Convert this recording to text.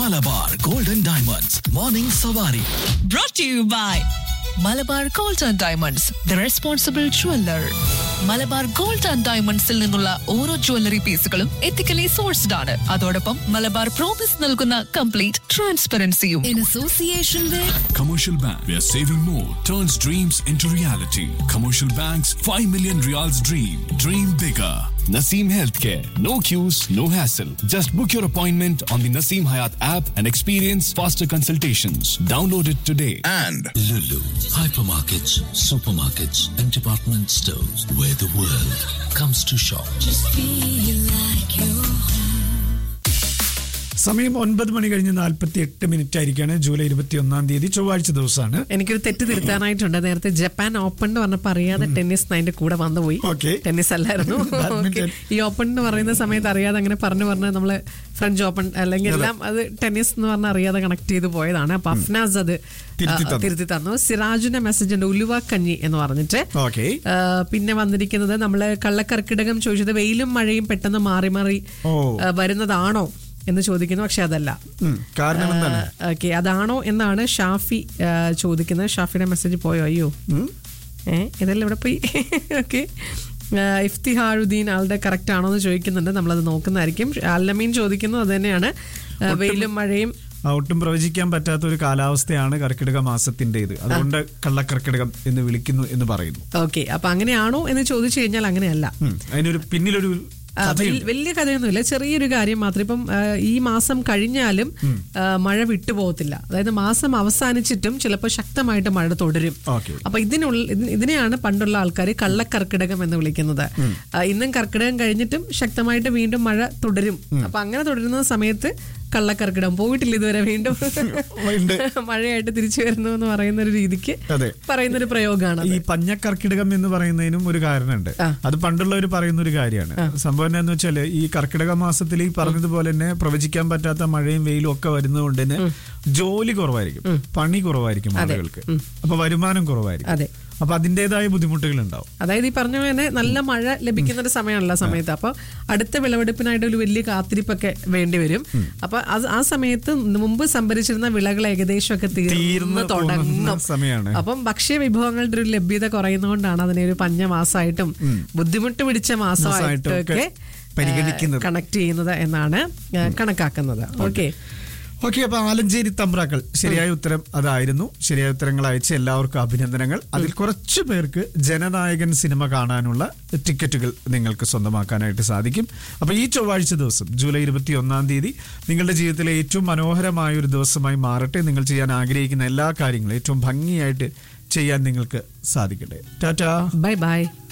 Malabar golden diamonds morning സവാരി brought to you by Malabar gold and diamonds the responsible jeweller Malabar gold and ഡയമണ്ട്സിൽ നിന്നുള്ള ഓരോ jewellery പീസുകളും ethically sourced ആണ് അതോടൊപ്പം മലബാർ പ്രോമിസ് നൽകുന്ന കംപ്ലീറ്റ് ട്രാൻസ്പെറൻസിയും in association with Commercial Bank, where saving more turns dreams into reality. Commercial Bank's 5 million reals dream. Dream bigger. Naseem Healthcare. No queues, no hassle. Just book your appointment on the Naseem Hayat app and experience faster consultations. Download it today. and Lulu, hypermarkets, supermarkets, and department stores where the world comes to shop. സമയം ഒൻപത് മണി കഴിഞ്ഞ് നാൽപ്പത്തി എട്ട് minute ആയിരിക്കാണ് July ഇരുപത്തി ഒന്നാം തീയതി ചൊവ്വാഴ്ച ദിവസമാണ് എനിക്കൊരു തെറ്റ് തിരുത്താനായിട്ടുണ്ട് നേരത്തെ ജപ്പാൻ ഓപ്പൺ എന്ന് പറഞ്ഞപ്പോ അറിയാതെ ടെന്നീസ് അതിന്റെ കൂടെ വന്നുപോയി Okay. ടെന്നീസ് അല്ലായിരുന്നു Badminton. Okay. ഈ ഓപ്പൺ എന്ന് പറയുന്ന സമയത്ത് അറിയാതെ അങ്ങനെ പറഞ്ഞു പറഞ്ഞ് നമ്മള് ഫ്രഞ്ച് ഓപ്പൺ അല്ലെങ്കിൽ എല്ലാം അത് ടെന്നീസ് എന്ന് പറഞ്ഞ അറിയാതെ കണക്ട് ചെയ്ത് പോയതാണ് അപ്പൊ അഫ്നാസ് അത് തിരുത്തി ആ, തന്നു. തിരുത്തി തന്നു സിറാജിന്റെ മെസ്സേജ് ഉണ്ട് ഉലുവ കഞ്ഞി എന്ന് പറഞ്ഞിട്ട് Okay. ആ, പിന്നെ വന്നിരിക്കുന്നത് നമ്മള് കള്ളക്കർക്കിടകം ചോദിച്ചത് വെയിലും മഴയും പെട്ടെന്ന് മാറി മാറി ഓ. ആ, വരുന്നതാണോ എന്ന് ചോദിക്കുന്നു പക്ഷെ അതല്ല ഉം, കാരണം എന്താണ് ഓക്കെ അതാണോ എന്നാണ് ഷാഫി ആ, ചോദിക്കുന്നത് ഷാഫിയുടെ മെസ്സേജ് പോയോ അയ്യോ ഏ ഇതെല്ലാം ഇവിടെ പോയി ഓക്കെ ഇഫ്തിഹാറുദ്ദീൻ ആളുടെ കറക്റ്റ് ആണോ എന്ന് ചോദിക്കുന്നുണ്ട് നമ്മളത് നോക്കുന്നതായിരിക്കും അല്ലമീൻ ചോദിക്കുന്നു അത് തന്നെയാണ് ആ, വെയിലും മഴയും ആ, ഒട്ടും പ്രവചിക്കാൻ പറ്റാത്ത ഒരു കാലാവസ്ഥയാണ് കർക്കിടക മാസത്തിന്റേത് അതുകൊണ്ട് കള്ളക്കർക്കിടകം എന്ന് വിളിക്കുന്നു എന്ന് പറയുന്നു ഓക്കെ അപ്പൊ അങ്ങനെയാണോ എന്ന് ചോദിച്ചു കഴിഞ്ഞാൽ അങ്ങനെയല്ല ഉം, അതിനൊരു പിന്നിലൊരു ആ, കഥയുണ്ട് വൽ- വലിയ കഥയൊന്നുമില്ല ചെറിയൊരു കാര്യം മാത്രം ഇപ്പം ആ, ഈ മാസം കഴിഞ്ഞാലും ആ, മഴ വിട്ടുപോകത്തില്ല അതായത് മാസം അവസാനിച്ചിട്ടും ചിലപ്പോൾ ശക്തമായിട്ട് മഴ തുടരും Okay. അപ്പൊ ഇതിനുള്ള ഇത് ഇതിനെയാണ് പണ്ടുള്ള ആൾക്കാർ കള്ളക്കർക്കിടകം എന്ന് വിളിക്കുന്നത് ആ, ഇന്നും കർക്കിടകം കഴിഞ്ഞിട്ടും ശക്തമായിട്ട് വീണ്ടും മഴ തുടരും അപ്പൊ അങ്ങനെ തുടരുന്ന സമയത്ത് കള്ളക്കർക്കിടകം പോയിട്ടില്ല ഇതുവരെ വീണ്ടും ഉണ്ട്. മഴയായിട്ട് തിരിച്ചു വരുന്നു എന്ന് പറയുന്ന ഒരു രീതിക്ക് അതെ. പറയുന്ന ഒരു പ്രയോഗമാണ് ഈ പഞ്ഞക്കർക്കിടകം എന്ന് പറയുന്നതിനും ഒരു കാരണമുണ്ട് ആ. അത് പണ്ടുള്ളവർ പറയുന്ന ഒരു കാര്യമാണ് സംഭവം എന്താന്ന് വെച്ചാല് ഈ കർക്കിടക മാസത്തിൽ ഈ പറഞ്ഞതുപോലെ തന്നെ പ്രവചിക്കാൻ പറ്റാത്ത മഴയും വെയിലും ഒക്കെ വരുന്നതുകൊണ്ട് തന്നെ ജോലി കുറവായിരിക്കും പണി കുറവായിരിക്കും ആളുകൾക്ക് അപ്പൊ വരുമാനം കുറവായിരിക്കും അതെ. അപ്പൊ അതിന്റേതായ ബുദ്ധിമുട്ടുകൾ ഉണ്ടാവും അതായത് ഈ പറഞ്ഞ പോലെ നല്ല മഴ ലഭിക്കുന്ന ഒരു സമയമാണല്ലോ ആ സമയത്ത് അപ്പൊ അടുത്ത വിളവെടുപ്പിനായിട്ട് ഒരു വലിയ കാത്തിരിപ്പൊക്കെ വേണ്ടി വരും അപ്പൊ അത് ആ സമയത്ത് മുമ്പ് സംഭരിച്ചിരുന്ന വിളകൾ ഏകദേശം ഒക്കെ തീർന്ന് തീർന്ന് തുടങ്ങും പോകുന്ന സമയമാണ്. അപ്പം ഭക്ഷ്യ വിഭവങ്ങളുടെ ഒരു ലഭ്യത കുറയുന്നതുകൊണ്ടാണ് അതിനെ ഒരു പഞ്ഞ മാസമായിട്ടും ബുദ്ധിമുട്ട് പിടിച്ച മാസമായിട്ടും മാസമായിട്ടും ഒക്കെ ഒക്കെ പരിഗണിക്കുന്നത്. കണക്ട് ചെയ്യുന്നത് എന്നാണ് ആ, കണക്കാക്കുന്നത് ഓക്കെ ഓക്കെ അപ്പൊ ആലഞ്ചേരി തമ്പ്രാക്കൾ ശരിയായ ഉത്തരം അതായിരുന്നു ശരിയായ ഉത്തരങ്ങൾ അയച്ച എല്ലാവർക്കും അഭിനന്ദനങ്ങൾ അതിൽ കുറച്ചു പേർക്ക് ജനനായകൻ സിനിമ കാണാനുള്ള ടിക്കറ്റുകൾ നിങ്ങൾക്ക് സ്വന്തമാക്കാനായിട്ട് സാധിക്കും അപ്പൊ ഈ ചൊവ്വാഴ്ച ദിവസം ജൂലൈ ഇരുപത്തി ഒന്നാം തീയതി നിങ്ങളുടെ ജീവിതത്തിലെ ഏറ്റവും മനോഹരമായ ഒരു ദിവസമായി മാറട്ടെ നിങ്ങൾ ചെയ്യാൻ ആഗ്രഹിക്കുന്ന എല്ലാ കാര്യങ്ങളും ഏറ്റവും ഭംഗിയായിട്ട് ചെയ്യാൻ നിങ്ങൾക്ക് സാധിക്കട്ടെ ടാറ്റാ ബൈ ബൈ